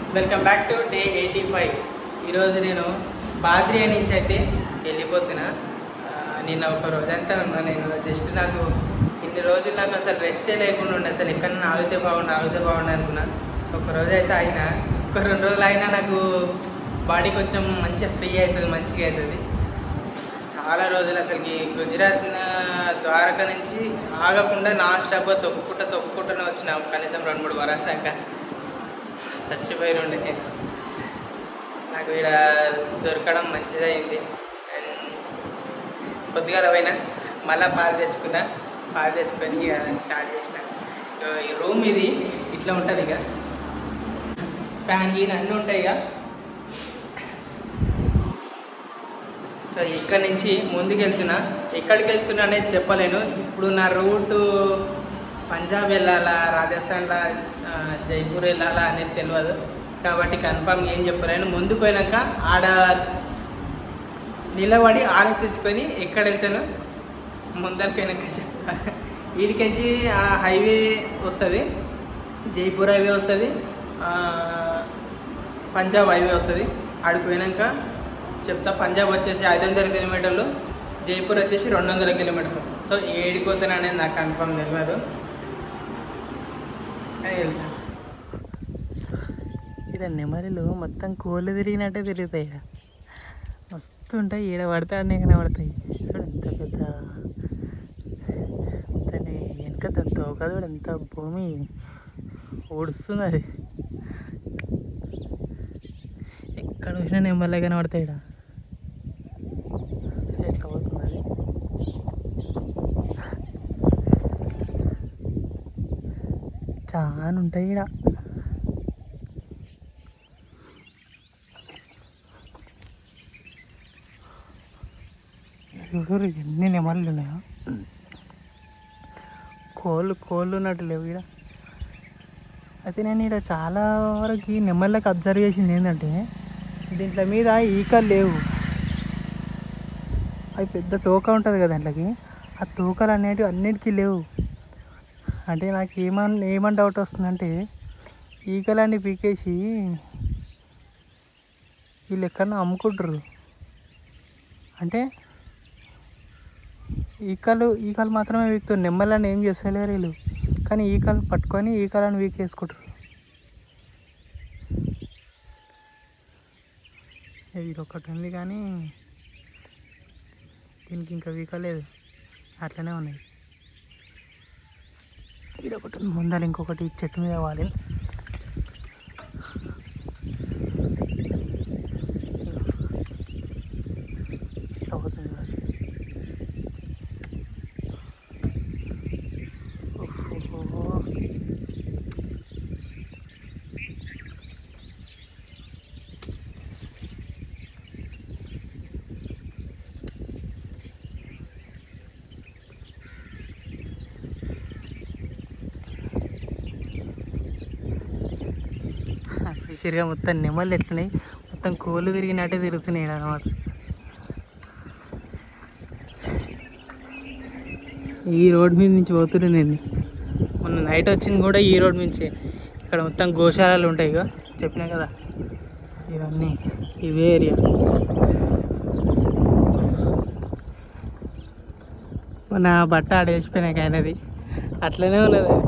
Welcome back to day eighty five ఈరోజు నేను బాద్రియా నుంచి అయితే వెళ్ళిపోతున్నా ఆ, నిన్న ఒక రోజంతా ఉన్నా నేను జస్ట్ నాకు ఇన్ని రోజులు నాకు అసలు రెస్టే లేకుండా ఉండే అసలు ఎక్కడన్నా ఆగితే బాగుండు ఆగితే బాగుండు అనుకున్నా ఒక రోజు అయితే అయినా ఒక రెండు రోజులు అయినా నాకు బాడీ కొంచెం మంచిగా ఫ్రీ అవుతుంది మంచిగా అవుతుంది చాలా రోజులు అసలుకి గుజరాత్ నా- ద్వారకా నుంచి ఆగకుండా నాన్ స్టాప్గా తొక్కుకుంటా తొక్కుకుంటూనే వచ్చినాం కనీసం రెండు మూడు వారాల దాకా చచ్చిపోయి ఉండే నేను నాకు ఇక్కడ దొరకడం మంచిదైంది అండ్ పొద్దుగాల పోయినా మళ్ళీ పాలు తెచ్చుకున్నా పాలు తెచ్చుకొని ఇక స్టార్ట్ చేసిన ఇగో ఈ రూమ్ ఇది ఇట్లా ఉంటుంది ఇక ఫ్యాన్ గీన్ అన్నీ ఉంటాయి ఇక సో ఇక్కడ నుంచి ముందుకు వెళ్తున్నా ఎక్కడికి వెళ్తున్నా అనేది చెప్పలేను ఇప్పుడు నా రూట్ పంజాబ్ వెళ్ళాలా రాజస్థాన్లా ఆ, జైపూర్ వెళ్ళాలా అనేది తెలియదు కాబట్టి కన్ఫామ్ ఏం చెప్పలేను ముందుకు పోయినాక ఆడ నిలబడి ఆలోచించుకొని ఎక్కడ వెళ్తానో ముందరికి వెనక చెప్తా వీడికించి ఆ హైవే వస్తుంది జైపూర్ హైవే వస్తుంది పంజాబ్ హైవే వస్తుంది ఆడికి పోయినాక చెప్తా పంజాబ్ వచ్చేసి ఐదు వందల కిలోమీటర్లు జైపూర్ వచ్చేసి రెండు వందల కిలోమీటర్లు సో ఏడిపోతాను అనేది నాకు కన్ఫర్మ్ తెలియదు కానీ వెళ్తా ఇక్కడ నెమలిలు మొత్తం కోళ్ళు తిరిగినట్టే తిరుగుతాయి ఈడ. మస్తు ఉంటాయి ఈడ పడితే అన్నీ కనబడతాయి చూడు ఎంత పెద్ద దాని వెనక దాని తోక చూడు ఎంత భూమి ఊడుస్తుంది అది ఎక్కడ చూసినా నెమ్మలే కనబడతాయి ఈడ ఎట్లా పోతుంది అది చాలా ఉంటాయి ఈడ చూడు ఎన్ని నెమళ్ళు ఉన్నాయో కోళ్ళు కోళ్ళు ఉన్నట్టు లేవు ఈడ అయితే నేను ఇక్కడ చాలా వరకు ఈ నెమళ్ళకి అబ్జర్వ్ చేసింది ఏంటంటే దీంట్లో మీద ఈకలు లేవు అవి పెద్ద తోక ఉంటుంది కదా దాంట్లోకి ఆ తోకలు అనేటివి అన్నిటికీ లేవు అంటే నాకు ఏమన్ ఏమని డౌట్ వస్తుందంటే ఈకలన్నీ పీకేసి వీళ్ళు ఎక్కడన్నా అమ్ముకుంటారు అంటే ఈకలు ఈకలు మాత్రమే వీక్తారు నెమ్మలని ఏం చేస్తలేరు వీళ్ళు కానీ ఈకలు పట్టుకొని ఈకలను వీకేసుకుంటారు ఇది ఒకటి ఉంది కానీ దీనికి ఇంకా వీకలేదు అట్లనే ఉన్నాయి ఇది ఒకటి ఉంది. ముందర ఇంకొకటి ఈ చెట్టు మీద వాలి ఇట్లా పోతుంది చూడండి. ఓహో. చూసిరుగా మొత్తం నెమళ్ళు ఎట్లున్నాయి మొత్తం కోళ్ళు తిరిగినట్టే తిరుగుతున్నాయి అనమాట ఈ రోడ్ మీద నుంచి పోతుండే నేను మొన్న నైట్ వచ్చింది కూడా ఈ రోడ్ నుంచి ఇక్కడ మొత్తం గోశాలలు ఉంటాయి ఇక చెప్పినా కదా ఇవన్నీ ఇవే ఏరియా మొన్న బట్ట ఆడేసిపోయినాక ఆయనది అట్లనే ఉన్నది అది.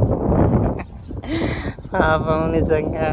పాపం నిజంగా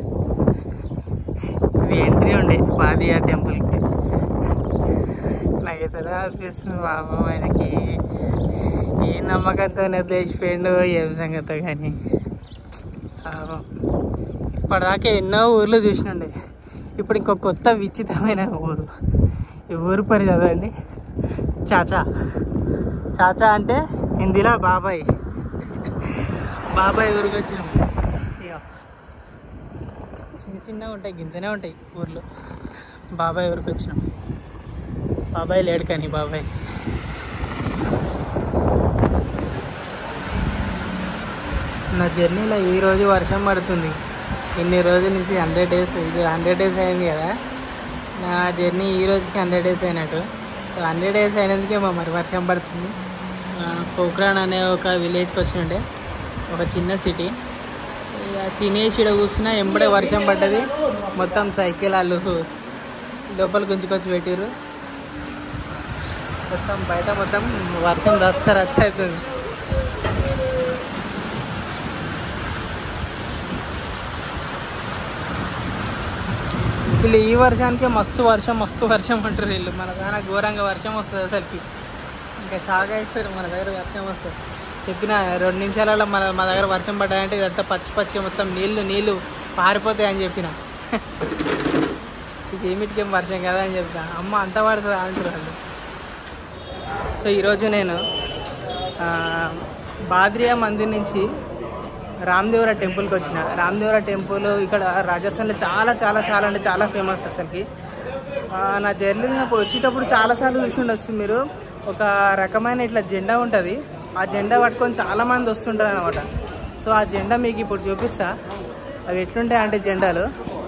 ఇది ఎంట్రీ ఉండే బాదియా టెంపుల్కి నాకైతే ఎలా అనిపిస్తుంది పాపం ఆయనకి ఏ నమ్మకంతో నిర్దేశిపోయిండు ఏం సంగతో కానీ పాపం ఇప్పటిదాకా ఎన్నో ఊర్లు చూసినండి ఇప్పుడు ఇంకో కొత్త విచిత్రమైన ఊరు ఈ ఊరు పని చదవండి చాచా చాచా అంటే హిందీలో బాబాయ్ బాబాయ్ ఊరికి వచ్చినాం ఇక చిన్న చిన్నగా ఉంటాయి గింతనే ఉంటాయి ఊర్లో బాబాయ్ ఊరికి వచ్చినాం బాబాయ్ లేడు కానీ బాబాయ్ నా జర్నీలో ఈ రోజు వర్షం పడుతుంది ఇన్ని రోజుల నుంచి హండ్రెడ్ డేస్ ఇది హండ్రెడ్ డేస్ అయింది కదా నా జర్నీ ఈ రోజుకి హండ్రెడ్ డేస్ అయినట్టు సో హండ్రెడ్ డేస్ అయినందుకేమో మరి వర్షం పడుతుంది ఆ, పోఖ్రాన్ అనే ఒక విలేజ్కి వచ్చిండే ఒక చిన్న సిటీ ఇక తినేసి ఇక్కడ కూర్చున్నా ఎంబడే వర్షం పడ్డది మొత్తం సైకిల్ వాళ్ళు లోపల గుంజుకొచ్చి పెట్టిర్రు మొత్తం బయట మొత్తం వర్షం రచ్చ రచ్చ అవుతుంది వీళ్ళు ఈ వర్షానికే మస్తు వర్షం మస్తు వర్షం అంటారు వీళ్ళు మన దాని ఘోరంగా వర్షం వస్తుంది అసలుకి ఇంకా షాక్ అవుతారు మన దగ్గర వర్షం వస్తుంది చెప్పిన రెండు నిమిషాలలో మన మా దగ్గర వర్షం పడ్డాయంటే ఇదంతా పచ్చి పచ్చి మొత్తం నీళ్లు నీళ్లు పారిపోతాయి అని చెప్పిన ఇది ఏమిటికేం వర్షం కదా అని చెప్తా అమ్మ అంత పడుతుంది అంటారు వాళ్ళు సో ఈరోజు నేను ఆ, బాద్రియా మందిర్ నుంచి రామ్దేవర టెంపుల్కి వచ్చిన రామ్దేవర టెంపుల్ ఇక్కడ రాజస్థాన్లో చాలా చాలా చాలా అంటే చాలా ఫేమస్ అసలుకి ఆ, నా జర్నీ నాకు వచ్చేటప్పుడు చాలాసార్లు చూసి ఉండొచ్చు మీరు ఒక రకమైన ఇట్లా జెండా ఉంటుంది ఆ జెండా పట్టుకొని చాలా మంది వస్తుంటారు అనమాట సో ఆ జెండా మీకు ఇప్పుడు చూపిస్తా అవి ఎట్లుంటాయి అంటే జెండాలు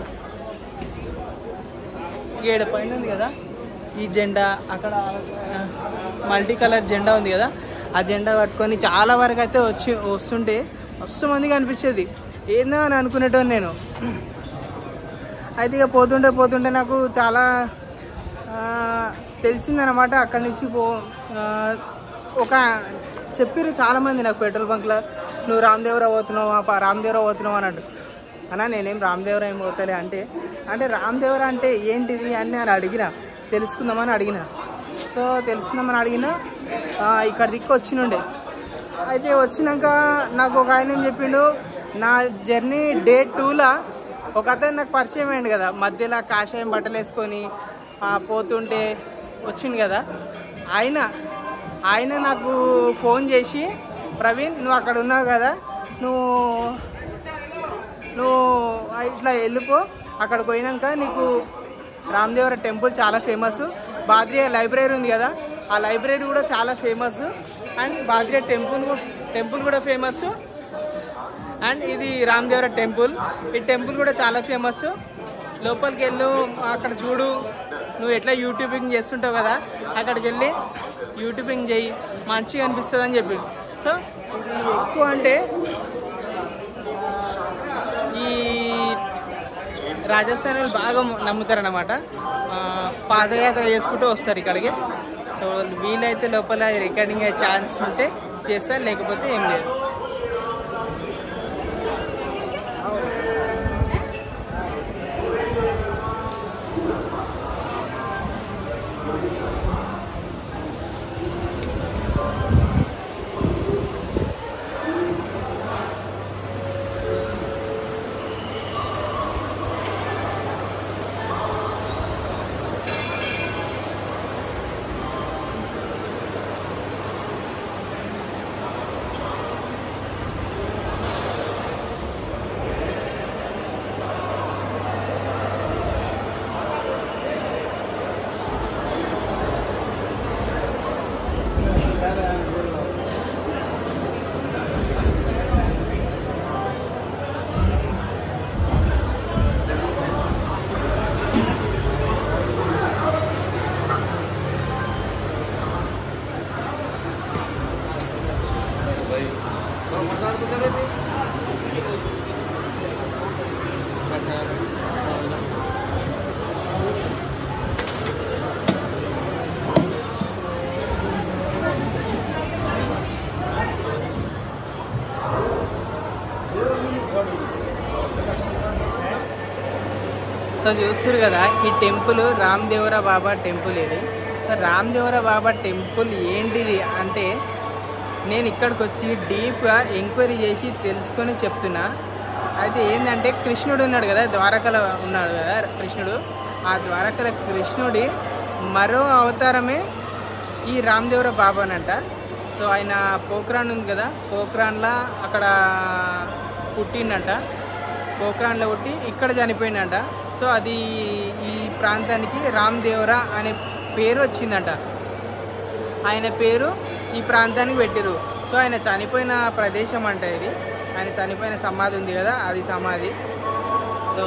ఏడు పైన ఉంది కదా ఈ జెండా అక్కడ మల్టీ కలర్ జెండా ఉంది కదా ఆ జెండా పట్టుకొని చాలా వరకు అయితే వచ్చి వస్తుంటే మస్తు మంది కనిపించేది ఏందో అని అనుకునేటోని నేను అయితే ఇక పోతుంటే పోతుంటే నాకు చాలా ఆ, తెలిసిందనమాట అక్కడి నుంచి పో ఆ, ఒక చెప్పిర్రు చాలామంది నాకు పెట్రోల్ బంక్లో నువ్వు రామదేవరా పోతున్నావు ఆ రామదేవరా పోతున్నావు అన్నట్టు అన్నా నేనేం రామదేవరా ఏం పోతలే అంటే అంటే రామదేవరా అంటే ఏంటిది అని నేను అడిగిన తెలుసుకుందామని అడిగిన సో తెలుసుకుందామని అడిగిన ఆ, ఇక్కడ దిక్కు వచ్చినుండే అయితే వచ్చినాక నాకు ఒక ఆయన ఏం చెప్పిండు నా జర్నీ డే టూలా ఒక అతను నాకు పరిచయం అయ్యింది కదా మధ్యలో కాషాయం బట్టలు వేసుకొని ఆ, పోతుంటే వచ్చింది కదా ఆయన ఆయన నాకు ఫోన్ చేసి ప్రవీణ్ నువ్వు అక్కడ ఉన్నావు కదా నువ్వు నువ్వు ఇట్లా వెళ్ళిపో అక్కడికి పోయినాక నీకు రామదేవర టెంపుల్ చాలా ఫేమస్ బాద్రియా లైబ్రరీ ఉంది కదా ఆ లైబ్రరీ కూడా చాలా famous and Badriya temple temple కూడా ఫేమస్ అండ్ ఇది రామదేవర టెంపుల్ ఈ టెంపుల్ కూడా చాలా ఫేమస్ లోపలికి వెళ్ళు అక్కడ చూడు నువ్వు ఎట్లా యూట్యూబింగ్ చేస్తుంటావు కదా అక్కడికి వెళ్ళి యూట్యూబింగ్ చేయి మంచిగా అనిపిస్తుంది అని చెప్పి సో ఇది ఎక్కువ అంటే ఈ రాజస్థాన్ వాళ్ళు బాగా నమ్ముతారనమాట ఆ, పాదయాత్ర చేసుకుంటూ వస్తారు ఇక్కడికి సో వీలైతే లోపల రికార్డింగ్ అయ్యే ఛాన్స్ ఉంటే చేస్తారు లేకపోతే ఏం లేదు సో చూస్తారు కదా ఈ టెంపుల్ రామ్దేవరా బాబా టెంపుల్ ఇది సో రామ్దేవరా బాబా టెంపుల్ ఏంటిది అంటే నేను ఇక్కడికి వచ్చి డీప్గా ఎంక్వైరీ చేసి తెలుసుకొని చెప్తున్నా అయితే ఏంటంటే కృష్ణుడు ఉన్నాడు కదా ద్వారకలో ఉన్నాడు కదా కృష్ణుడు ఆ ద్వారకల కృష్ణుడి మరో అవతారమే ఈ రామ్దేవర బాబానంట సో ఆయన పోఖ్రాన్ ఉంది కదా పోఖ్రాన్లా అక్కడ పుట్టిండంట పోఖ్రాన్లో పుట్టి ఇక్కడ చనిపోయిందంట సో అది ఈ ప్రాంతానికి రామ్దేవరా అనే పేరు వచ్చిందంట ఆయన పేరు ఈ ప్రాంతానికి పెట్టిరు సో ఆయన చనిపోయిన ప్రదేశం అంట ఇది ఆయన చనిపోయిన సమాధి ఉంది కదా అది సమాధి సో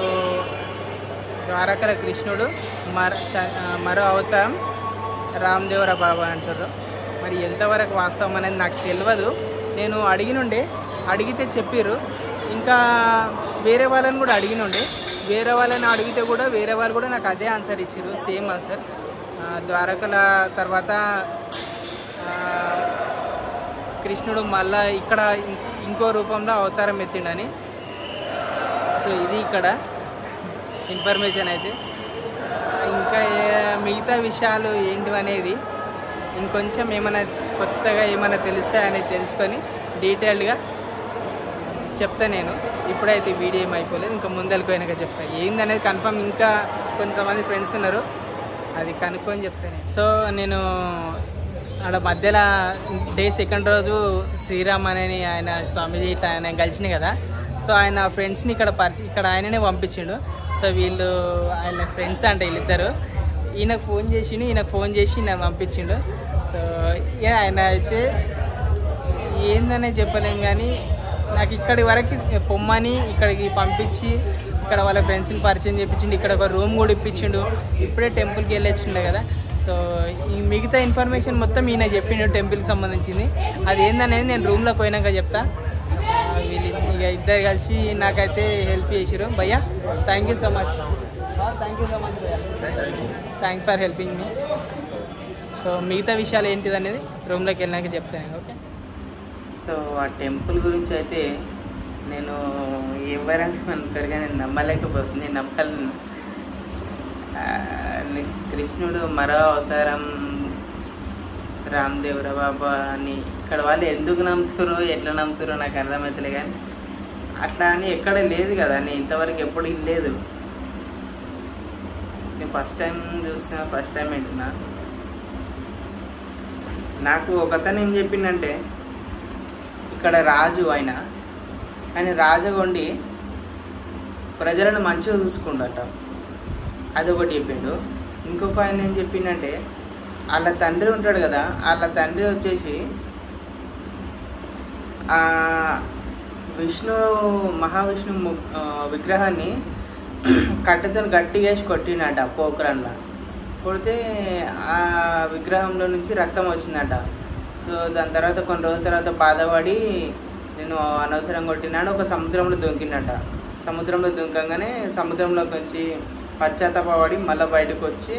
ద్వారకల కృష్ణుడు మర చ- ఆ, మరో అవతారం రామ్దేవర బాబా అంటారు మరి ఎంతవరకు వాస్తవం అనేది నాకు తెలియదు నేను అడిగినుండే అడిగితే చెప్పిర్రు ఇంకా వేరే వాళ్ళని కూడా అడిగిన ఉండే వేరే వాళ్ళని అడిగితే కూడా వేరే వాళ్ళు కూడా నాకు అదే ఆన్సర్ ఇచ్చారు సేమ్ ఆన్సర్ ద్వారకల తర్వాత ఆ, కృష్ణుడు మళ్ళా ఇక్కడ ఇం- ఇంకో రూపంలో అవతారం ఎత్తిండని సో ఇది ఇక్కడ ఇన్ఫర్మేషన్ అయితే ఇంకా ఏ- మిగతా విషయాలు ఏంటివనేది ఇంకొంచెం ఏమైనా కొత్తగా ఏమైనా తెలుస్తాయని తెలుసుకొని డీటెయిల్డ్గా చెప్తా నేను ఇప్పుడైతే ఈ వీడియో ఏం అయిపోలేదు ఇంకా ముందరికి పోయినాక చెప్తా ఏందనేది కన్ఫర్మ్ ఇంకా కొంతమంది ఫ్రెండ్స్ ఉన్నారు అది కనుక్కొని చెప్తాను సో నేను ఆడ మధ్యలో డే సెకండ్ రోజు శ్రీరామ్ అని ఆయన స్వామీజీ ఇట్లా ఆయన కలిసిన కదా సో ఆయన ఫ్రెండ్స్ని ఇక్కడ పరిచయం ఇక్కడ ఆయననే పంపించిండు సో వీళ్ళు ఆయన ఫ్రెండ్స్ అంట వీళ్ళిద్దరు ఈయనకు ఫోన్ చేసిండు ఈయనకు ఫోన్ చేసి నన్ను పంపించిండు సో ఇక ఆయన అయితే ఏందనే చెప్పలేము కానీ నాకు ఇక్కడి వరకు పొమ్మని ఇక్కడికి పంపించి ఇక్కడ వాళ్ళ ఫ్రెండ్స్ని పరిచయం చేయించిండు ఇక్కడ ఒక రూమ్ కూడా ఇప్పించిండు ఇప్పుడే టెంపుల్కి వెళ్ళొచ్చిండు కదా సో ఈ మిగతా ఇన్ఫర్మేషన్ మొత్తం ఈయన చెప్పిండు టెంపుల్కి సంబంధించింది అది ఏందనేది నేను రూమ్లోకి పోయినాక చెప్తా ఆ, వీళ్ళు ఇక ఇద్దరు కలిసి నాకైతే హెల్ప్ చేసిరు భయ్యా thank you so much thank you so much భయ్యా thanks for helping me so మిగతా విషయాలు ఏంటిది అనేది రూమ్లోకి వెళ్ళినాక చెప్తాను ఓకే సో ఆ టెంపుల్ గురించి అయితే నేను ఎవరైనా అనుకోరు కానీ నేను నమ్మలేకపోతుంది నేను నమ్మలేను ఆ, ని- కృష్ణుడు మరో అవతారం రామ్దేవర బాబా అని ఇక్కడ వాళ్ళు ఎందుకు నమ్ముతారో ఎట్లా నమ్ముతారో నాకు అర్థమవుతలే కానీ అట్లా అని ఎక్కడ లేదు కదా నేను ఇంతవరకు ఎప్పుడు లేదు నేను ఫస్ట్ టైం చూస్తున్నా ఫస్ట్ టైం వింటున్నా నాకు ఒకతను ఏం చెప్పిండంటే ఇక్కడ రాజు ఆయన ఆయన రాజగొండి ప్రజలను మంచిగా చూసుకుండట అదొకటి చెప్పిండు ఇంకొక ఆయన ఏం చెప్పిండంటే వాళ్ళ తండ్రి ఉంటాడు కదా వాళ్ళ తండ్రి వచ్చేసి ఆ విష్ణు మహావిష్ణు ము- ఆ, విగ్రహాన్ని కట్టెతో గట్టిగా వేసి కొట్టినట పోకరన్లా కొడితే ఆ విగ్రహంలో నుంచి రక్తం వచ్చిందట సో దాని తర్వాత కొన్ని రోజుల తర్వాత బాధపడి నేను అనవసరం కొట్టినాడు ఒక సముద్రంలో దొంకినట సముద్రంలో దుంకంగానే సముద్రంలోకి వచ్చి పశ్చాత్తాపడి మళ్ళీ బయటకు వచ్చి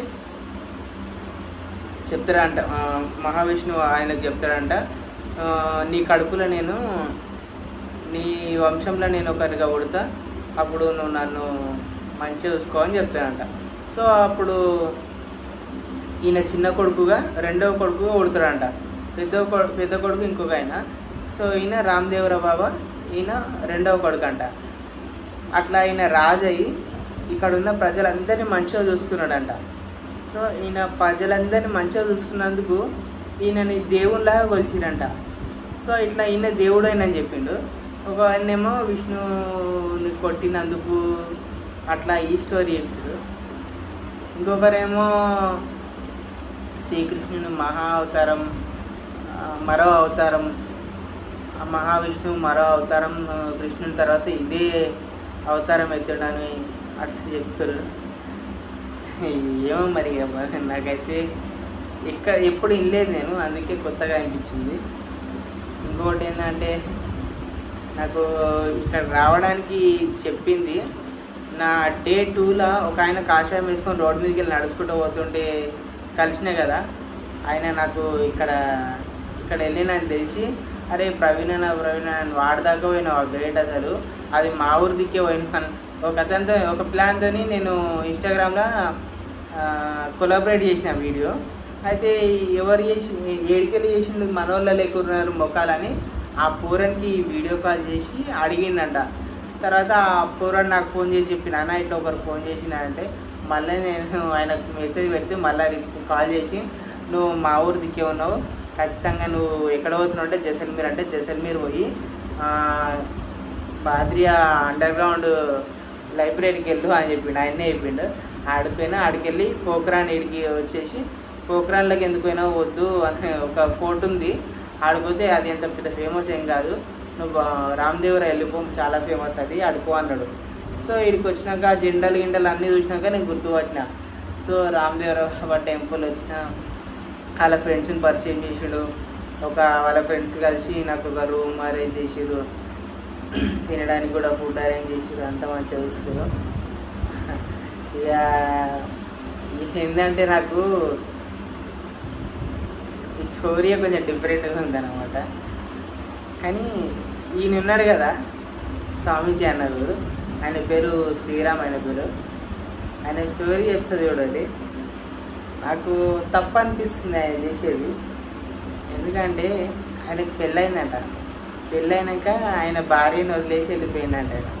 చెప్తాడంట ఆ, మహావిష్ణువు ఆయనకు చెప్తాడంట ఆ, నీ కడుపులో నేను నీ వంశంలో నేను ఒకరిగా ఉడతా అప్పుడు నువ్వు నన్ను మంచిగా చూసుకో అని చెప్తాడంట సో అప్పుడు ఈయన చిన్న కొడుకుగా రెండవ కొడుకుగా ఉడతాడంట పెద్ద కొడుకు పెద్ద కొడుకు ఇంకొక ఆయన సో ఈయన రామదేవరావు బాబా ఈయన రెండవ కొడుకు అంట అట్లా ఈయన రాజయ్యి ఇక్కడ ఉన్న ప్రజలందరినీ మంచిగా చూసుకున్నాడంట సో ఈయన ప్రజలందరినీ మంచిగా చూసుకున్నందుకు ఈయనని దేవునిలాగా కొలిచిరంట సో ఇట్లా ఈయన దేవుడు అని చెప్పిండు ఒక ఆయనేమో విష్ణుని కొట్టినందుకు అట్లా ఈ స్టోరీ చెప్పిండు ఇంకొకరేమో శ్రీకృష్ణుని మహా అవతారం ఆ, మరో అవతారం ఆ మహావిష్ణువు మరో అవతారం ఆ, కృష్ణుని తర్వాత ఇదే అవతారం ఎత్తాడని అట్లా చెప్తారు ఏమో మరి ఇక మరి నాకైతే ఎక్కడ ఎప్పుడు వినలేదు నేను అందుకే కొత్తగా అనిపించింది ఇంకొకటి ఏంటంటే నాకు ఇక్కడ రావడానికి చెప్పింది నా డే టూలో ఒక ఆయన కాషాయం వేసుకొని రోడ్ మీదకి వెళ్ళి నడుచుకుంటూ పోతుంటే కలిసినా కదా ఆయన నాకు ఇక్కడ ఇక్కడ వెళ్ళినని తెలిసి అరే ప్రవీణ నా ప్రవీణ అని వాడదాకా పోయినా గ్రేట్ అసలు అది మా ఊరి దిక్కే పోయినా ఒక అతనితో ఒక ప్లాన్తో నేను ఇన్స్టాగ్రామ్లో కొలాబరేట్ చేసిన వీడియో అయితే ఎవరు చేసి ఏడికెళ్ళి చేసిండు మనోళ్ళ లేకున్నారు మొక్కలని ఆ పూరన్కి వీడియో కాల్ చేసి అడిగిండంట తర్వాత ఆ పూరన్ నాకు ఫోన్ చేసి చెప్పిన అన్న ఇట్లా ఒకరు ఫోన్ చేసిన అంటే మళ్ళీ నేను ఆయనకు మెసేజ్ పెడితే మళ్ళీ కాల్ చేసి నువ్వు మా ఊరు దిక్కే ఉన్నావు ఖచ్చితంగా నువ్వు ఎక్కడ పోతున్నావు అంటే జైసల్మీర్ అంటే జైసల్మీర్ పోయి ఆ, బాద్రియా అండర్ గ్రౌండ్ లైబ్రరీకి వెళ్ళు అని చెప్పిండు ఆయన్నే చెప్పిండు ఆడిపోయినా ఆడికెళ్ళి పోఖ్రాన్ ఇడికి వచ్చేసి పోఖ్రాన్లోకి ఎందుకు పోయినా వద్దు అని ఒక ఫోర్ట్ ఉంది ఆడిపోతే అది ఎంత పెద్ద ఫేమస్ ఏం కాదు నువ్వు ఆ, రామదేవరా వెళ్ళిపో చాలా ఫేమస్ అది ఆడిపో అన్నాడు సో ఇక్కడికి వచ్చినాక జెండాలు గిండలు అన్నీ చూసినాక నేను గుర్తుపట్టిన సో రామదేవర టెంపుల్ వచ్చిన వాళ్ళ ఫ్రెండ్స్ని పరిచయం చేసాడు ఒక వాళ్ళ ఫ్రెండ్స్ కలిసి నాకు ఒక రూమ్ అరేంజ్ చేసిరు తినడానికి కూడా ఫుడ్ అరేంజ్ చేసి అంతా మంచిగా చూసుకున్నాం ఇక ఏంటంటే నాకు ఈ స్టోరీ కొంచెం డిఫరెంట్గా ఉందన్నమాట కానీ ఈయన ఉన్నాడు కదా స్వామీజీ అన్నారు ఆయన పేరు శ్రీరామ్ ఆయన పేరు ఆయన స్టోరీ చెప్తా చూడండి నాకు తప్పు అనిపిస్తుంది ఆయన చేసేది ఎందుకంటే ఆయనకి పెళ్ళయిందంట పెళ్ళైనాక ఆయన భార్యను వదిలేసి వెళ్ళిపోయిందంట ఆయన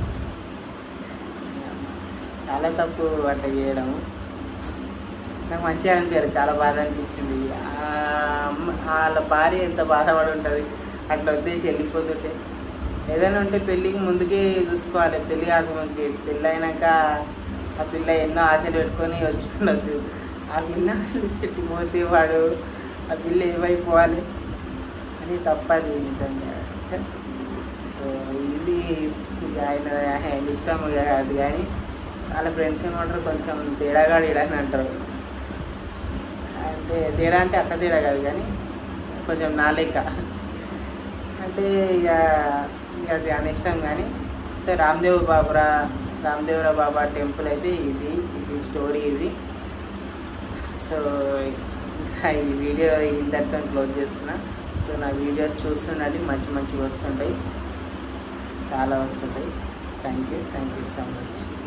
చాలా తప్పు అట్లా చేయడం నాకు మంచిగా అనిపించారు చాలా బాధ అనిపించింది ఆ అమ్మ- వాళ్ళ భార్య ఎంత బాధపడి ఉంటుంది అట్లా వదిలేసి వెళ్ళిపోతుంటే ఏదైనా ఉంటే పెళ్ళికి ముందుకే చూసుకోవాలి పెళ్ళి కాకముందుకే పెళ్ళి అయినాక ఆ పిల్ల ఎన్నో ఆశలు పెట్టుకొని వచ్చి ఉండొచ్చు ఆ పిల్ల ఆశలు పెట్టిపోతే వాడు ఆ పిల్ల ఏమైపోవాలి అని తప్పది నిజంగా ఛే. సో ఇది ఇక ఆయన ఆయన ఇష్టం ఇక అది కానీ వాళ్ళ ఫ్రెండ్స్ ఏమంటారు కొంచెం తేడాగాడు అని అంటారు అంటే తేడా అంటే అట్లా తేడా కాదు కానీ కొంచెం నా లెక్క అంటే ఇక ఇక అది అని ఇష్టం కానీ సో రామ్దేవ్ బాబురా రామ్దేవరా బాబా టెంపుల్ అయితే ఇది ఇది స్టోరీ ఇది సో ఇంకా ఈ వీడియో ఇంతటితో క్లోజ్ చేస్తున్నా సో నా వీడియోస్ చూస్తుండండి మంచి మంచిగా వస్తుంటాయి చాలా వస్తుంటాయి thank you thank you so much